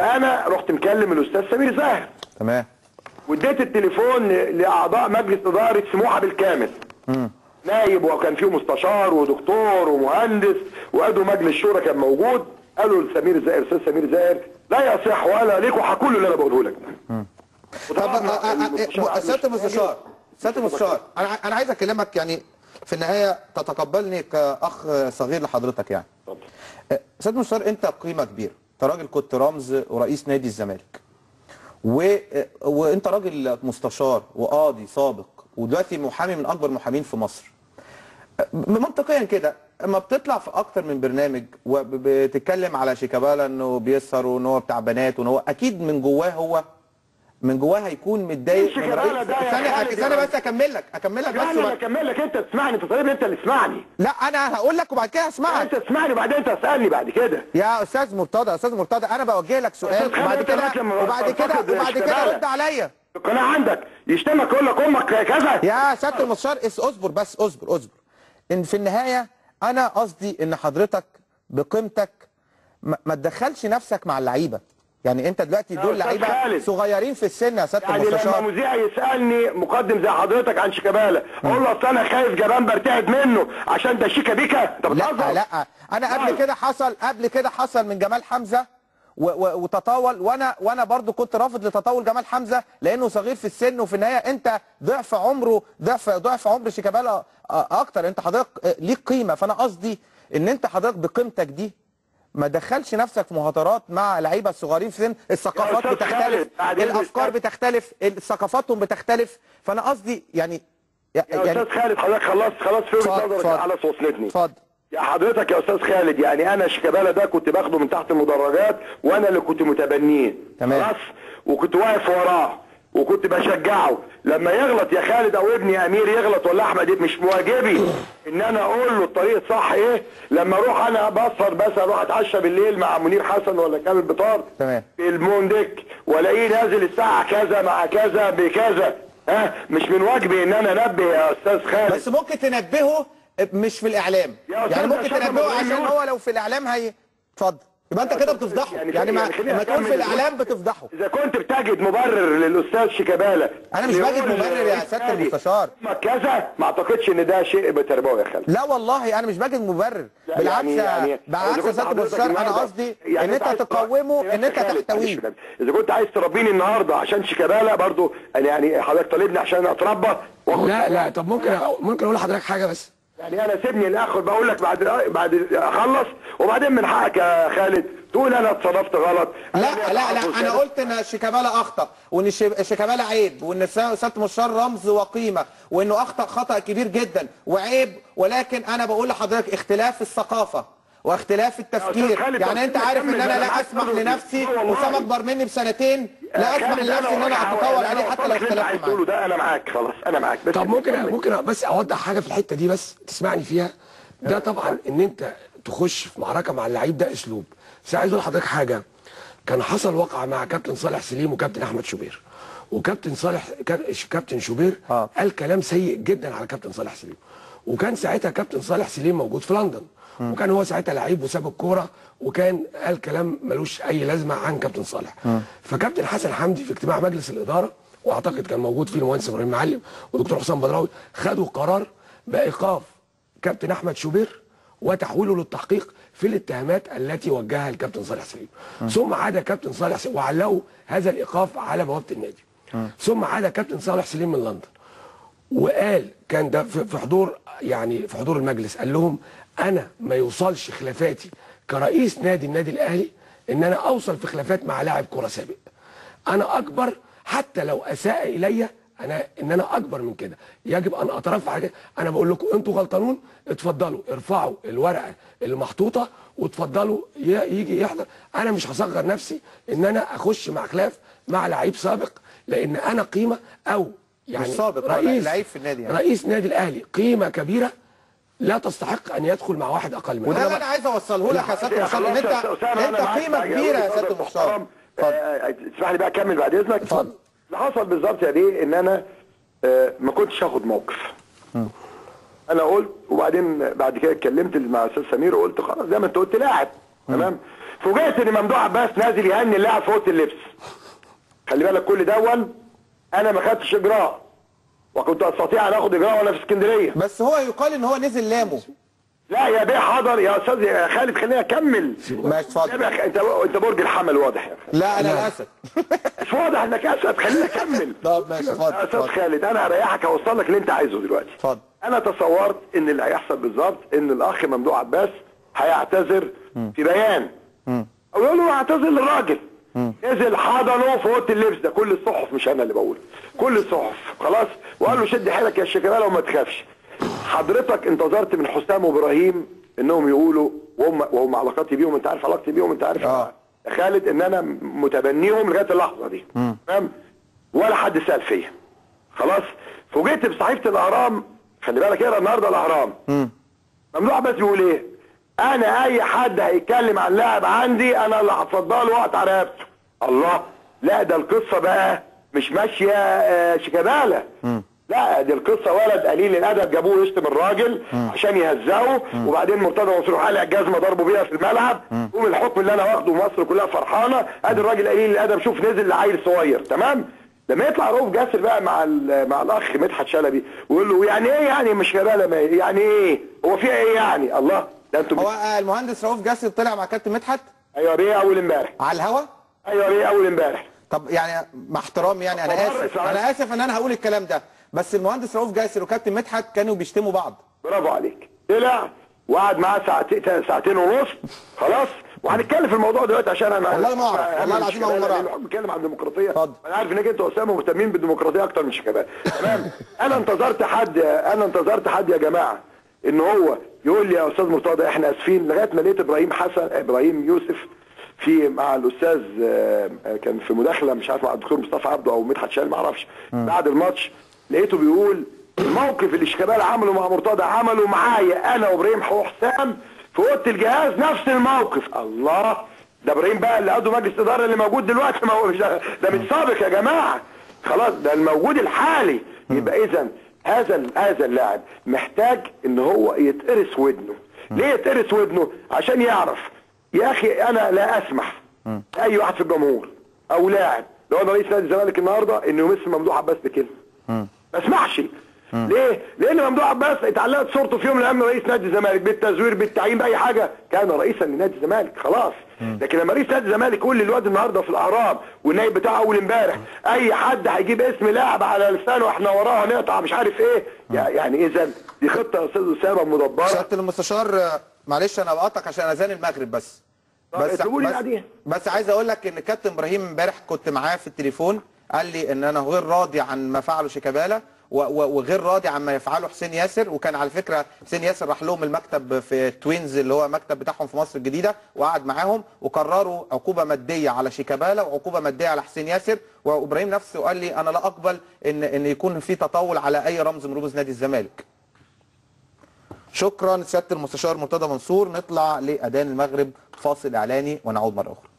فانا رحت مكلم الاستاذ سمير زاهر تمام واديت التليفون ل- لاعضاء مجلس اداره سموحه بالكامل نايب وكان فيه مستشار ودكتور ومهندس وادوا مجلس شورى كان موجود قالوا لسمير زاهر استاذ سمير زاهر لا يصح ولا ليك وهقول له اللي انا بقوله لك ده طب وطبعاً أ- أ- أ- المستشار عبد سياده المستشار- المستشار سياده المستشار انا ع- انا عايز اكلمك يعني في النهايه تتقبلني كاخ صغير لحضرتك يعني اتفضل. أه، سياده المستشار انت قيمه كبيره انت راجل كنت رمز ورئيس نادي الزمالك و... أه، وانت راجل مستشار وقاضي سابق ودلوقتي محامي من اكبر المحامين في مصر أه، منطقيا كده اما بتطلع في اكتر من برنامج وبتتكلم على شيكابالا انه بيسهر وان هو بتاع بنات وان هو اكيد من جواه هو من جواه هيكون متضايق مين شيكابالا ده يا ثانية خالد ثانية يا بس اكمل لك اكمل لك بس يعني انا وبعد- اكمل لك انت تسمعني انت طالب انت اللي تسمعني لا انا هقول لك وبعد كده هسمعك انت تسمعني بعدين انت تسالني بعد كده يا استاذ مرتضى استاذ مرتضى انا بوجه لك سؤال أستاذ خالد، وبعد أنت كده دلوقتي لما وبعد كده تنتقد وبعد كده شيكابالا. رد عليا القناة عندك يشتمك يقول لك امك كذا يا سياده المستشار اس- اصبر بس اصبر اصبر ان في النهايه انا قصدي ان حضرتك بقيمتك ما ما تدخلش نفسك مع اللعيبه يعني انت دلوقتي يا دول أستاذ لعيبه خالد. صغيرين في السن يا سياده يعني لما المستشار مذيع يسالني مقدم زي حضرتك عن شيكابالا اقول له اصل انا خايف جبان برتعد منه عشان ده شيكا بيكا انت لا بتهزر لا انا قبل طيب. كده حصل قبل كده حصل من جمال حمزه و و وتطاول وانا وانا برضو كنت رافض لتطاول جمال حمزه لانه صغير في السن وفي النهايه انت ضعف عمره ضعف ضعف عمر شيكابالا أ- اكتر انت حضرتك آه، ليك قيمه فانا قصدي ان انت حضرتك بقيمتك دي ما دخلش نفسك في مهاترات مع لعيبه صغيرين في سن الثقافات أستاذ بتختلف خالد، بعدين الافكار بتختلف. بتختلف ثقافاتهم بتختلف فانا قصدي يعني يا استاذ خالد حضرتك خلصت خلاص في وجهه اتفضل، نظرك اتفضل. خلاص وصلتني اتفضل يا حضرتك يا استاذ خالد يعني انا شيكابالا ده كنت باخده من تحت المدرجات وانا اللي كنت متبنيه تمام. خلاص وكنت واقف وراه وكنت بشجعه لما يغلط يا خالد او ابني امير يغلط ولا احمد مش مواجبي ان انا اقول له الطريق الصح ايه لما اروح انا بسهر بس اروح اتعشى بالليل مع منير حسن ولا كامل بطار تمام. في الموندك والاقيه نازل الساعه كذا مع كذا بكذا ها مش من واجبي ان انا انبه يا استاذ خالد بس ممكن تنبهه مش في الاعلام يا أستاذ يعني ممكن عشان تنبهه أبقى عشان مليون. هو لو في الاعلام هي اتفضل يبقى انت كده بتفضحه يعني يعني ما يعني خليني لما تقول في أكمل. الاعلام بتفضحه اذا كنت بتجد مبرر للاستاذ شيكابالا أنا مش يقول بجد مبرر يا رئيس سيادة نادي المستشار. أمك كذا ما اعتقدش ان ده شيء بتربوي يا خالد لا والله انا مش باجد مبرر لا بالعكس يعني- يعني بالعكس إذا يا كنت سياده حضرتك المستشار انا النهاردة- قصدي يعني ان انت عايز تقومه يا ان انت خالد، معلش تحتويه بالنبي. اذا كنت عايز تربيني النهارده عشان شيكابالا برضو أنا يعني حضرتك طالبني عشان اتربى وآخد- لا لا طب ممكن ممكن اقول لحضرتك حاجه بس يعني انا سيبني الاخر بقول لك بعد بعد اخلص وبعدين من حقك يا خالد تقول انا اتصرفت غلط لا أنا لا لا أعرف انا كده. قلت ان شيكابالا اخطا وان شي- شيكابالا عيب وان سا- سياده المستشار رمز وقيمه وانه اخطا خطا كبير جدا وعيب ولكن انا بقول لحضرتك اختلاف الثقافه واختلاف التفكير خالد، يعني طب انت عارف ان كمل، انا أنا لا عايز اسمح أقول- لنفسي والله. وسام اكبر مني بسنتين لا اسمح خالد، لنفسي ان انا أنا اتطاول أنا عليه حتى لو اللي أنت اختلفت عايز معاه تقوله ده انا معاك خلاص انا معاك بس طب ممكن ممكن بس اوضح حاجه في الحته دي بس تسمعني فيها ده طبعا ان انت تخش في معركه مع اللعيب ده اسلوب بس عايز اقول لحضرتك حاجه كان حصل وقعه مع كابتن صالح سليم وكابتن احمد شوبير وكابتن صالح كا- كابتن شوبير آه. قال كلام سيء جدا على كابتن صالح سليم وكان ساعتها كابتن صالح سليم موجود في لندن وكان هو ساعتها لعيب وساب الكوره وكان قال كلام ملوش اي لازمه عن كابتن صالح فكابتن حسن حمدي في اجتماع مجلس الاداره واعتقد كان موجود فيه المهندس ابراهيم معلم ودكتور حسام بدراوي خدوا قرار بايقاف كابتن احمد شوبير وتحويله للتحقيق في الاتهامات التي وجهها الكابتن صالح سليم ثم عاد كابتن صالح سليم وعلقوا هذا الايقاف على بوابه النادي ثم عاد كابتن صالح سليم من لندن وقال كان ده في في حضور يعني في حضور المجلس قال لهم انا ما يوصلش خلافاتي كرئيس نادي النادي الاهلي ان انا اوصل في خلافات مع لاعب كره سابق انا اكبر حتى لو اساء الي انا ان انا اكبر من كده يجب ان اترفع على كده. انا بقول لكم انتوا غلطانون اتفضلوا ارفعوا الورقه اللي محطوطه وتفضلوا ي- يجي يحضر انا مش هصغر نفسي ان انا اخش مع خلاف مع لعيب سابق لان انا قيمه او يعني مش سابق، هو رئيس لعيب في النادي يعني. رئيس نادي الاهلي قيمه كبيره لا تستحق ان يدخل مع واحد اقل منه وده اللي انا عايز اوصله لك يا سياده المستشار ان انت انت قيمه كبيره يا سياده المستشار اتفضل. اسمح لي بقى اكمل بعد اذنك اتفضل. اللي حصل بالظبط يا بيه ان انا آه، ما كنتش هاخد موقف انا قلت وبعدين بعد كده اتكلمت مع الاستاذ سمير وقلت خلاص زي ما انت قلت لاعب تمام فوجئت ان ممدوح عباس نازل يهني اللاعب في اوضه اللبس خلي بالك كل دون انا ما خدتش اجراء وكنت استطيع ان اخد اجراء وانا في اسكندريه بس هو يقال ان هو نزل لامه لا يا بيه حضر يا استاذ يا خالد خليني اكمل ماشي يا اتفضل بيه انت انت برج الحمل واضح يا خالد لا انا الاسد مش واضح انك اسد خليني اكمل طب ماشي اتفضل يا استاذ اتفضل خالد انا هريحك هوصل لك اللي انت عايزه دلوقتي اتفضل انا تصورت ان اللي هيحصل بالظبط ان الاخ ممدوح عباس هيعتذر في بيان او يقول له اعتذر للراجل نزل حضنه في اوضه اللبس ده كل الصحف مش انا اللي بقول كل الصحف خلاص وقال له شد حيلك يا شيكابالا وما تخافش حضرتك انتظرت من حسام وابراهيم انهم يقولوا وهم وهم علاقاتي بيهم انت عارف علاقتي بيهم انت عارف آه. يا خالد ان انا متبنيهم لغايه اللحظه دي تمام ولا حد سال فيا خلاص فوجئت بصحيفه الاهرام خلي بالك اقرا النهارده الاهرام ممنوع بس بيقول ايه انا اي حد هيتكلم عن لاعب عندي انا اللي هفضله وقت على رقبته الله لا ده القصه بقى مش ماشيه آه، شيكابالا لا دي القصه ولد قليل الادب جابوه يشتم الراجل عشان يهزقه وبعدين مرتضى منصور حلق جزمه ضربه بيها في الملعب قوم الحكم اللي انا واخده مصر كلها فرحانه ادي الراجل قليل الادب شوف نزل لعيل صغير تمام لما يطلع رؤوف جاسر بقى مع ال- مع الاخ مدحت شلبي ويقول له يعني ايه يعني مش شيكابالا ما- يعني ايه هو فيها ايه يعني الله ده انتوا هو آه، المهندس رؤوف جاسر طلع مع كابتن مدحت ايوه بيه اول امبارح على الهوا ايوه بيه اول امبارح طب يعني مع احترامي يعني انا طبعاً، اسف طبعاً. انا اسف ان انا هقول الكلام ده بس المهندس رؤوف جاسر وكابتن مدحت كانوا بيشتموا بعض برافو عليك طلع وقعد معاه ساعتين ساعتين ونص خلاص وهنتكلم في الموضوع دلوقتي عشان انا والله ما أعرف، أنا والله مش العظيم أول شيكابالا، مرة أعرف. لأن بتكلم عن الديمقراطيه اتفضل. انا عارف انك انت واسامه مهتمين بالديمقراطيه اكتر من شيكابالا تمام انا انتظرت حد انا انتظرت حد يا جماعه ان هو يقول لي يا استاذ مرتضى احنا اسفين لغايه ما لقيت ابراهيم حسن ابراهيم يوسف في مع الاستاذ آه، آه، كان في مداخله مش عارف مع الدكتور مصطفى عبده او مدحت شال ما اعرفش بعد الماتش لقيته بيقول الموقف اللي شيكابالا عمله مع مرتضى عمله معايا انا وابراهيم وحسام في اوضه الجهاز نفس الموقف الله ده ابراهيم بقى اللي قاده مجلس الاداره اللي موجود دلوقتي ما هو مش ده, ده مش سابق يا جماعه خلاص ده الموجود الحالي يبقى اذا هذا ال- هذا اللاعب محتاج ان هو يتقرس ودنه ليه يتقرس ودنه عشان يعرف يا اخي انا لا اسمح لاي واحد في الجمهور او لاعب لو انا رئيس نادي الزمالك النهارده انه يمس ممدوح عباس بكلمه ما اسمحش ليه؟ لان ممدوح عباس اتعلقت صورته في يوم من الايام رئيس نادي الزمالك بالتزوير بالتعيين باي حاجه كان رئيسا لنادي الزمالك خلاص لكن لما رئيس نادي الزمالك يقول للواد النهارده في الاهرام والنايب بتاعه اول امبارح اي حد هيجيب اسم لاعب على لسانه احنا وراه هنقطع مش عارف ايه يع- يعني اذا دي خطه يا استاذ اسامه مدبره سياده المستشار آه، معلش انا بقطعك عشان اذان المغرب بس طب بس اكتبوا لي بس, بعديها. بس عايز اقول لك ان كابتن ابراهيم امبارح كنت معاه في التليفون قال لي ان انا غير راضي عن ما فعله شيكابالا و- و- وغير راضي عن ما يفعله حسين ياسر وكان على فكره حسين ياسر راح لهم المكتب في توينز اللي هو المكتب بتاعهم في مصر الجديده وقعد معاهم وقرروا عقوبه ماديه على شيكابالا وعقوبه ماديه على حسين ياسر وابراهيم نفسه قال لي انا لا اقبل ان ان يكون في تطاول على اي رمز من رموز نادي الزمالك شكرا سياده المستشار مرتضى منصور نطلع لاذان المغرب فاصل اعلاني ونعود مره اخرى